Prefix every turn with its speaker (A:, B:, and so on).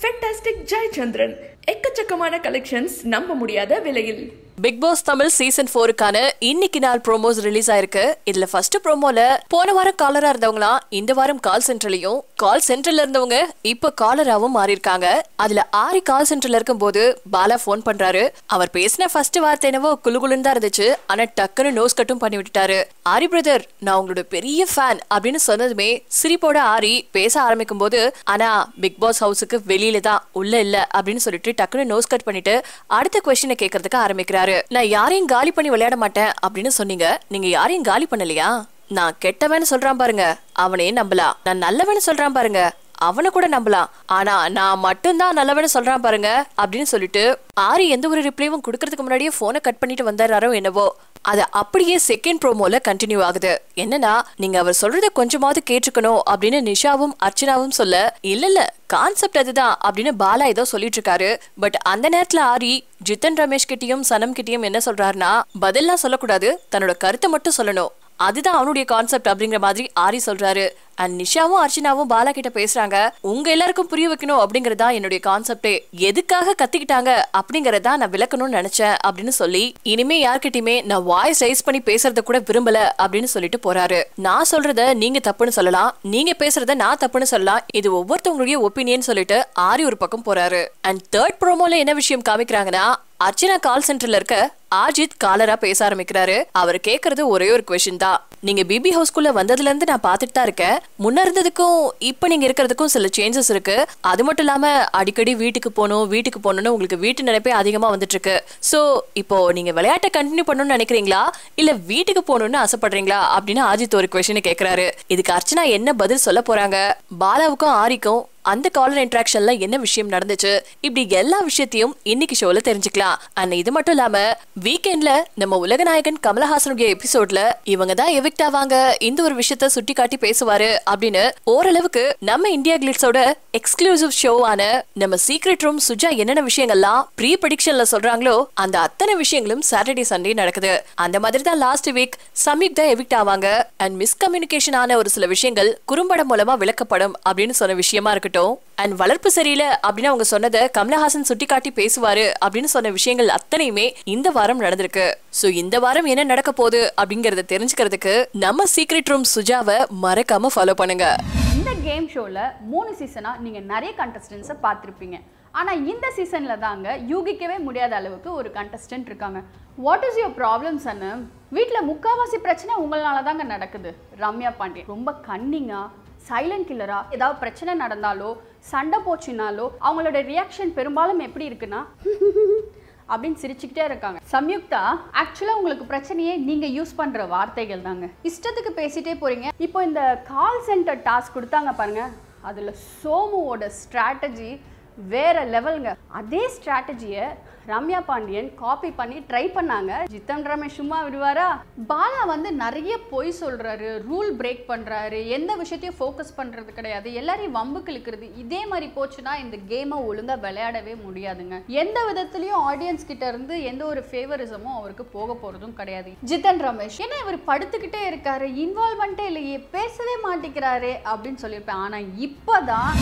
A: fantastic Jayachandran எக்கச்சக்கமான collections நம்ப முடியாத விலையில்
B: பிக் பாஸ் தமிழ் சீசன் ஃபோருக்கான இன்னைக்கு நாள் ப்ரோமோஸ் ரிலீஸ் ஆயிருக்கு இதுல ஃபர்ஸ்ட் ப்ரோமோல போன வாரம் காலரா இருந்தவங்களாம் இந்த வாரம் கால் சென்டர்லயும் கால் சென்டர்ல இருந்தவங்க இப்ப காலராவும் மாறி இருக்காங்க அதுல ஆரி கால் சென்டர்ல இருக்கும்போது பாலா ஃபோன் பண்றாரு அவர் பேசின ஃபர்ஸ்ட் வார்த்தை என்னவோ குலுகுலுன்னு தான் இருந்துச்சு ஆனா டக்குன்னு நோஸ் கட்டும் பண்ணி விட்டுட்டாரு ஆரி பிரதர் நான் உங்களோட பெரிய ஃபேன் அப்படின்னு சொன்னதுமே சிரிப்போட ஆரி பேச ஆரம்பிக்கும் போது ஆனா பிக் பாஸ் ஹவுஸுக்கு வெளியில தான் உள்ள இல்ல அப்படின்னு சொல்லிட்டு டக்குன்னு நோஸ் கட் பண்ணிட்டு அடுத்த கொஸ்டினை கேட்கறதுக்கு ஆரம்பிக்கிறாரு நான் யாரையும் காலி பண்ணி விளையாட மாட்டேன் அப்படின்னு சொன்னீங்க நீங்க யாரையும் காலி பண்ணலையா நான் கெட்டவன்னு சொல்றான் பாருங்க அவனே நம்பலாம் நான் நல்லவன்னு சொல்றான் பாருங்க அவனை கூட நம்பலாம் ஆனா நான் மட்டும்தான் நல்லவன்னு சொல்றான் பாருங்க அப்படின்னு சொல்லிட்டு ஆரி எந்த ஒரு ரிப்ளைவும் கொடுக்கறதுக்கு முன்னாடியே போனை கட் பண்ணிட்டு வந்தாரோ என்னவோ அது அப்படியே செகண்ட் ப்ரோமோல கண்டினியூ ஆகுது என்னன்னா நீங்க அவர் சொல்றத கொஞ்சமாவது கேட்டுக்கணும் அப்படின்னு நிஷாவும் அர்ச்சனாவும் சொல்ல இல்ல இல்ல கான்செப்ட் அதுதான் அப்படின்னு பாலா ஏதோ சொல்லிட்டு இருக்காரு பட் அந்த நேரத்துல ஆரி ஜித்தன் ரமேஷ் கிட்டயும் சனம் கிட்டயும் என்ன சொல்றாருன்னா பதில்லாம் சொல்லக்கூடாது தன்னோட கருத்தை மட்டும் சொல்லணும் அதுதான் அவனுடைய கான்செப்ட் அப்படிங்கிற மாதிரி ஆரி சொல்றாரு அண்ட் நிஷாவும் அர்ச்சனாவும் பாலா கிட்ட பேசுறாங்க உங்க எல்லாருக்கும் புரிய வைக்கணும் அப்படிங்கறதா என்னுடைய கான்செப்டே எதுக்காக கத்திக்கிட்டாங்க அப்படிங்கறதா நான் விளக்கணும்னு நினைச்சேன் அப்படின்னு சொல்லி இனிமே யார்கிட்டயுமே நான் வாய்ஸ் ரைஸ் பண்ணி பேசுறத கூட விரும்பல அப்படின்னு சொல்லிட்டு போறாரு நான் சொல்றத நீங்க தப்புன்னு சொல்லலாம் நீங்க பேசுறத நான் தப்புன்னு சொல்லலாம் இது ஒவ்வொருத்தவங்களுடைய ஒப்பீனியன் சொல்லிட்டு ஆரி ஒரு பக்கம் போறாரு அண்ட் தேர்ட் ப்ரோமோல என்ன விஷயம் காமிக்கிறாங்கன்னா அர்ச்சனா கால் சென்டர்ல இருக்க ஆஜித் காலரா பேச ஆரம்பிக்கிறாரு அவர் கேக்குறது ஒரே ஒரு கொஸ்டின் தான் நீங்க பிபி ஹவுஸ்குள்ள வந்ததுல இருந்து நான் பாத்துட்டு தான் இருக்கேன் முன்ன இருந்ததுக்கும் இப்ப நீங்க இருக்கிறதுக்கும் சில சேஞ்சஸ் இருக்கு அது மட்டும் இல்லாம அடிக்கடி வீட்டுக்கு போகணும் வீட்டுக்கு போகணும்னு உங்களுக்கு வீட்டு நினைப்பே அதிகமா வந்துட்டு இருக்கு சோ இப்போ நீங்க விளையாட்டை கண்டினியூ பண்ணணும்னு நினைக்கிறீங்களா இல்ல வீட்டுக்கு போகணும்னு ஆசைப்படுறீங்களா அப்படின்னு ஆஜித் ஒரு கொஸ்டின் கேக்குறாரு இதுக்கு அர்ச்சனா என்ன பதில் சொல்ல போறாங்க பாலாவுக்கும் ஆரிக்கும் அந்த காலர் இன்ட்ராக்ஷன்ல என்ன விஷயம் நடந்துச்சு இப்படி எல்லா விஷயத்தையும் இன்னைக்கு ஷோல தெரிஞ்சுக்கலாம் அண்ட் இது மட்டும் இல்லாம வீக்கெண்ட்ல நம்ம உலகநாயகன் கமலஹாசனுடைய எபிசோட்ல இவங்க தான் எவிக்ட் ஆவாங்க இந்த ஒரு விஷயத்த சுட்டி காட்டி பேசுவாரு அப்படின்னு ஓரளவுக்கு நம்ம இந்தியா கிளிட்ஸோட எக்ஸ்க்ளூசிவ் ஷோவான நம்ம சீக்ரெட் ரூம் சுஜா என்னென்ன விஷயங்கள்லாம் ப்ரீ ப்ரெடிக்ஷன்ல சொல்றாங்களோ அந்த அத்தனை விஷயங்களும் சாட்டர்டே சண்டே நடக்குது அந்த மாதிரி தான் லாஸ்ட் வீக் சமீக் தான் எவிக்ட் ஆவாங்க அண்ட் மிஸ்கம்யூனிகேஷன் ஆன ஒரு சில விஷயங்கள் குறும்படம் மூலமா விளக்கப்படும் அப்படின்னு சொன்ன விஷயமா இருக்கட்டும் அண்ட் வளர்ப்பு சரியில்லை அப்படின்னு அவங்க சொன்னதை கமலஹாசன் சுட்டிக்காட்டி பேசுவாரு அப்படின்னு சொன்ன விஷயங்கள் அத்தனையுமே இந்த வாரம் நடந்திருக்கு சோ இந்த வாரம் என்ன நடக்க போகுது அப்படிங்கறத தெரிஞ்சுக்கிறதுக்கு நம்ம சீக்ரெட் ரூம் சுஜாவை மறக்காம ஃபாலோ பண்ணுங்க
C: இந்த கேம் ஷோவில் மூணு சீசனாக நீங்கள் நிறைய கண்டஸ்டன்ஸை பார்த்துருப்பீங்க ஆனால் இந்த சீசனில் தாங்க யூகிக்கவே முடியாத அளவுக்கு ஒரு கண்டஸ்டன்ட் இருக்காங்க வாட் இஸ் யுவர் ப்ராப்ளம்ஸ் அண்ணு வீட்டில் முக்காவாசி பிரச்சனை உங்களால தாங்க நடக்குது ரம்யா பாண்டியன் ரொம்ப கன்னிங்கா சைலண்ட் கில்லரா ஏதாவது பிரச்சனை நடந்தாலோ சண்டை போச்சுனாலோ அவங்களோட ரியாக்ஷன் பெரும்பாலும் எப்படி இருக்குன்னா அப்படின்னு சிரிச்சுக்கிட்டே இருக்காங்க சம்யுக்தா ஆக்சுவலாக உங்களுக்கு பிரச்சனையே நீங்கள் யூஸ் பண்ணுற வார்த்தைகள் தாங்க இஷ்டத்துக்கு பேசிட்டே போறீங்க இப்போ இந்த கால் சென்டர் டாஸ்க் கொடுத்தாங்க பாருங்க அதில் சோமுவோட ஸ்ட்ராட்டஜி வேற லெவலுங்க அதே ஸ்ட்ராட்டஜியை ரம்யா பாண்டியன் காப்பி பண்ணி ட்ரை பண்ணாங்க ஜித்தன் ரமேஷ் சும்மா விடுவாரா பாலா வந்து நிறைய பொய் சொல்றாரு ரூல் பிரேக் பண்றாரு எந்த விஷயத்தையும் ஃபோக்கஸ் பண்றது கிடையாது எல்லாரையும் வம்புக்கு இழுக்கிறது இதே மாதிரி போச்சுன்னா இந்த கேமை ஒழுங்கா விளையாடவே முடியாதுங்க எந்த விதத்துலயும் ஆடியன்ஸ் கிட்ட இருந்து எந்த ஒரு ஃபேவரிசமும் அவருக்கு போக போறதும் கிடையாது ஜித்தன் ரமேஷ் ஏன்னா இவர் படுத்துக்கிட்டே இருக்காரு இன்வால்மெண்ட்டே இல்லையே பேசவே மாட்டேங்கிறாரு அப்படின்னு சொல்லியிருப்பேன் ஆனா இப்பதான்